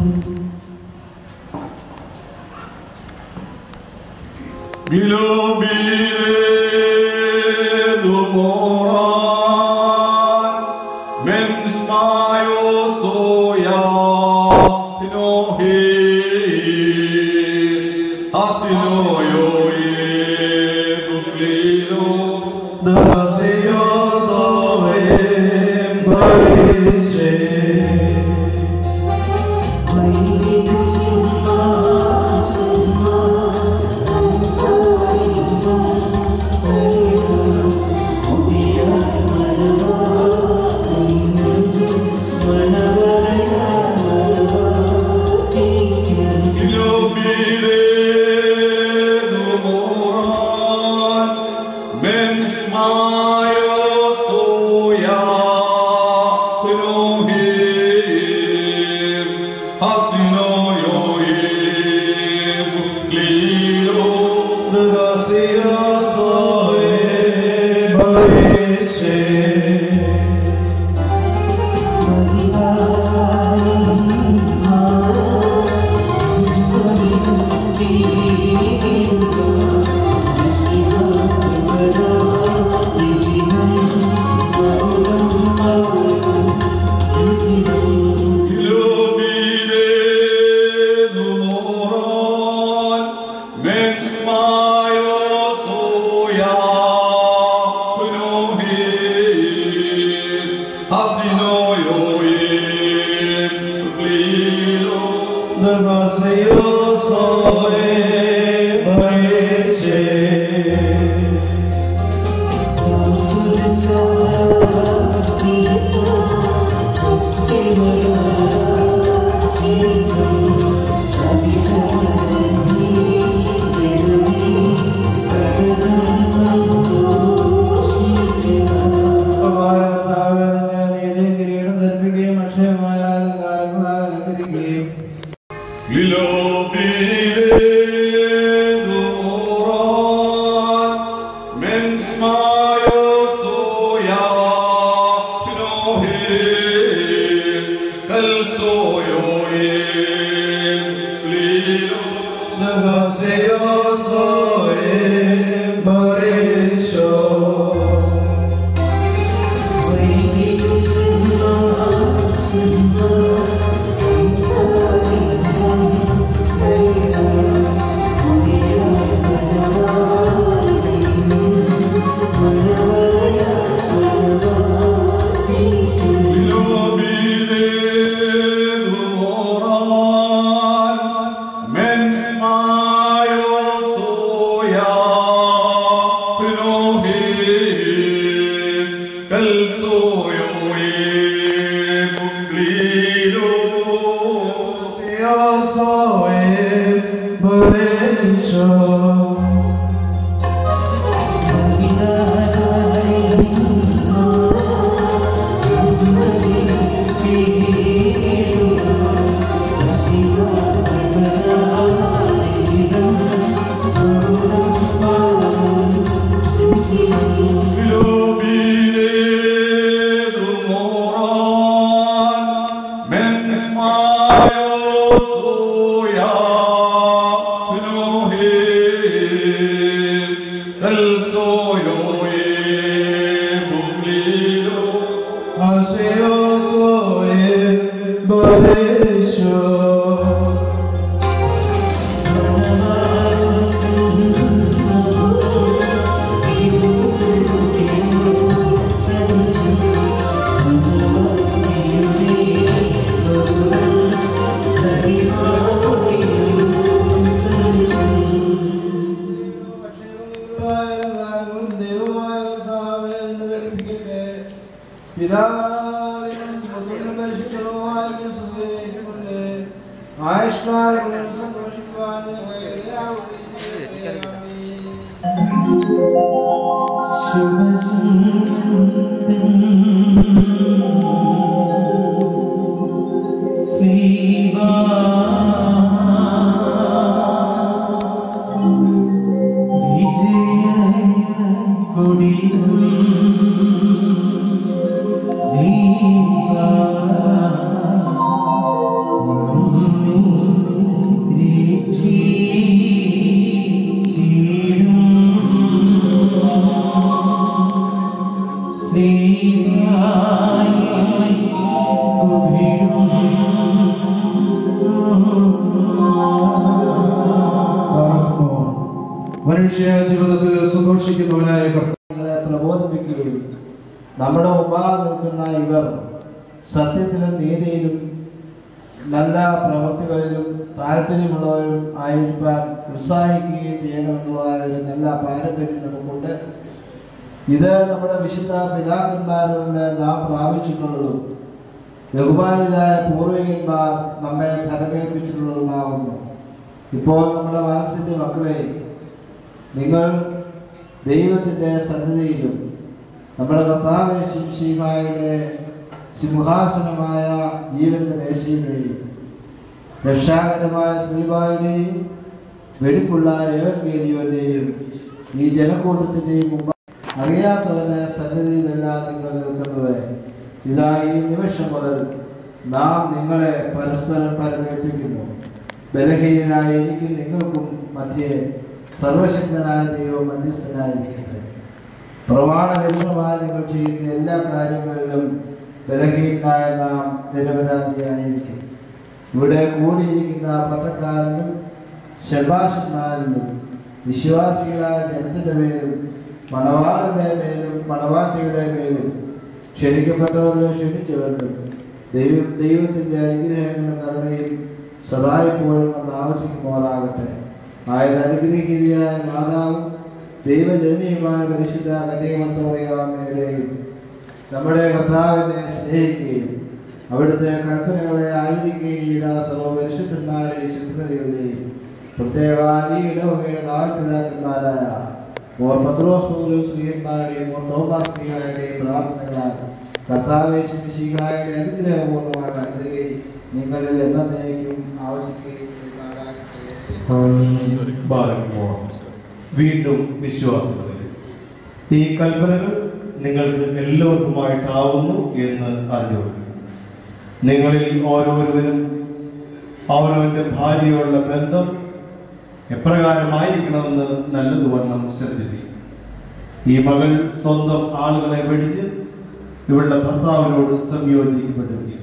Viva സന്തോഷിക്കുന്നവനായ കർത്താവ് നിങ്ങളെ പ്രബോധിപ്പിക്കുകയും നമ്മുടെ മുമ്പാകെ നിൽക്കുന്ന ഇവർ സത്യത്തിലും നീതിയിലും നല്ല പ്രവൃത്തികളിലും താല്പര്യമുള്ളവരും ആയിരിക്കാൻ ഉത്സാഹിക്കുകയും ചെയ്യണമെന്നുള്ളതായ ഒരു നല്ല പാരമ്പര്യം നമുക്കുണ്ട് ഇത് നമ്മുടെ വിശുദ്ധ പിതാക്കന്മാരിൽ നിന്ന് നാം പ്രാപിച്ചിട്ടുള്ളതും ബഹുമാനിലായ പൂർവികന്മാർ നമ്മെ ഫലമേൽപ്പിച്ചിട്ടുള്ളതുമാകുന്നു ഇപ്പോൾ നമ്മുടെ മനസ്സിൻ്റെ മക്കളെ നിങ്ങൾ ദൈവത്തിൻ്റെ സന്നിധിയിലും നമ്മുടെ കർത്താവ് ശിംശിമായുടെ സിംഹാസനമായ ജീവന്റെ മേശയുടെയും രക്ഷാകരമായ ശ്രീബായുടെയും വെടിപ്പുള്ള ഏവൻഗേരിയോന്റെയും ഈ ജനക്കൂട്ടത്തിൻ്റെയും മുമ്പ് അറിയാത്തവന് സന്നിധിയിലല്ല നിങ്ങൾ നിൽക്കുന്നത് ഇതാ ഈ നിമിഷം മുതൽ നാം നിങ്ങളെ പരസ്പരം പരമേൽപ്പിക്കുന്നു ബലഹീനനായ എനിക്കും നിങ്ങൾക്കും മധ്യേ സർവശക്തനായ ദൈവം മധ്യസ്ഥനായിരിക്കട്ടെ പ്രമാണവിരുദ്ധമായി നിങ്ങൾ ചെയ്യുന്ന എല്ലാ കാര്യങ്ങളിലും ബലഹീനായ നാം നിരപരാധിയായിരിക്കും ഇവിടെ കൂടിയിരിക്കുന്ന പട്ടക്കാരനും ശബാഷന്മാരിലും വിശ്വാസികളായ ജനത്തിൻ്റെ മേലും മണവാളിൻ്റെ മേലും മണവാട്ടിയുടെ മേലും ക്ഷണിക്കപ്പെട്ടവരിലും ക്ഷണിച്ചവരിലും ദൈവം ദൈവത്തിൻ്റെ അനുഗ്രഹങ്ങളും കരുണയും സദായിപ്പോഴും വന്ന് ആവശ്യിക്കുമാറാകട്ടെ ആയത് അനുഗ്രഹീതയായ മാതാവും ദൈവജനനിയുമായ പരിശുദ്ധ കന്യകമന്ത്രിയാമയുടെയും നമ്മുടെ കർത്താവിനെ സ്നേഹിക്കുകയും അവിടുത്തെ കൽപ്പനകളെ ആചരിക്കുകയും ചെയ്ത സർവപരിശുദ്ധന്മാരുടെയും ശുദ്ധിമതികളുടെയും പ്രത്യേക ഈ ഇടവകയുടെ കാൽപിതാക്കന്മാരായ മോർ പത്രോസ് പോലും സ്ത്രീയന്മാരുടെയും മോർ തോമാസ് സ്ത്രീകളുടെയും പ്രാർത്ഥനകളാൽ കർത്താവെ ശിശികായുടെ അനുഗ്രഹപൂർണ്ണമായ അനുഗ്രഹി നിങ്ങളിൽ എന്നേക്കും ആവശ്യിക്കുകയും ചെയ്യുമാറാകട്ടെ. ബാലകുമാർ വീണ്ടും വിശ്വാസത്തിൽ ഈ കൽപ്പനകൾ നിങ്ങൾക്ക് എല്ലാവർക്കുമായിട്ടാവുന്നു എന്ന് അറിഞ്ഞോളൂ നിങ്ങളിൽ ഓരോരുവരും അവനവൻ്റെ ഭാര്യയുള്ള ബന്ധം എപ്രകാരമായിരിക്കണമെന്ന് നല്ലതുവണ്ണം ശ്രദ്ധിക്കും ഈ മകൾ സ്വന്തം ആളുകളെ വെടിഞ്ഞ് ഇവളുടെ ഭർത്താവിനോട് സംയോജിക്കപ്പെട്ടിരിക്കുന്നു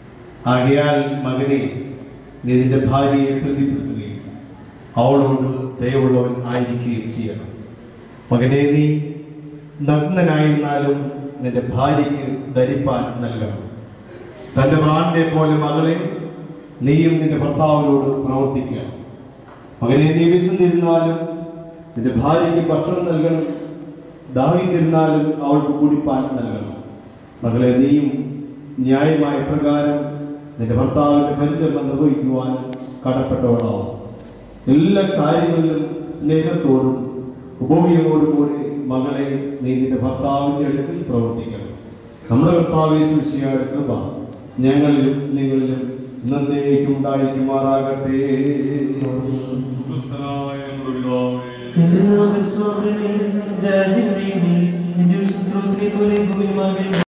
ആകയാൽ മകനെ നീ നിന്റെ ഭാര്യയെ പ്രതിപ്പെടുത്തുകയും അവളോട് ദയവുള്ളവൻ ആയിരിക്കുകയും ചെയ്യണം മകനെ നീ നഗ്നനായിരുന്നാലും നിന്റെ ഭാര്യയ്ക്ക് ധരിപ്പാൻ നൽകണം തൻ്റെ പ്രാണനെ പോലെ മകളെ നീയും നിന്റെ ഭർത്താവിനോട് പ്രവർത്തിക്കണം മകനെ നീ വിശന്നിരുന്നാലും നിന്റെ ഭാര്യയ്ക്ക് ഭക്ഷണം നൽകണം ദാഹിച്ചിരുന്നാലും അവൾക്ക് കുടിപ്പാൻ നൽകണം മകളെ നീയും ന്യായമായ പ്രകാരം നിന്റെ ഭർത്താവിന്റെ പരിചരണം നിർവഹിക്കുവാൻ കടപ്പെട്ടവളാവും എല്ലാ കാര്യങ്ങളിലും സ്നേഹത്തോടും ഉപയോഗത്തോടും കൂടി മകളെ നീ നിന്റെ ഭർത്താവിന്റെ അടുക്കൽ പ്രവർത്തിക്കണം നമ്മുടെ കർത്താവെ സൂക്ഷിയായ കൃപ ഞങ്ങളിലും നിങ്ങളിലും നന്ദേക്കും ഉണ്ടായിരിക്കുമാറാകട്ടെ ക്രിസ്തനായ ഞങ്ങളുടെ പിതാവേ, നിന്റെ നാമം സ്വർഗ്ഗമേ, രാജ്യം വീണേ, നിന്റെ വിശുദ്ധ പോലെ ഭൂമിയുമാകട്ടെ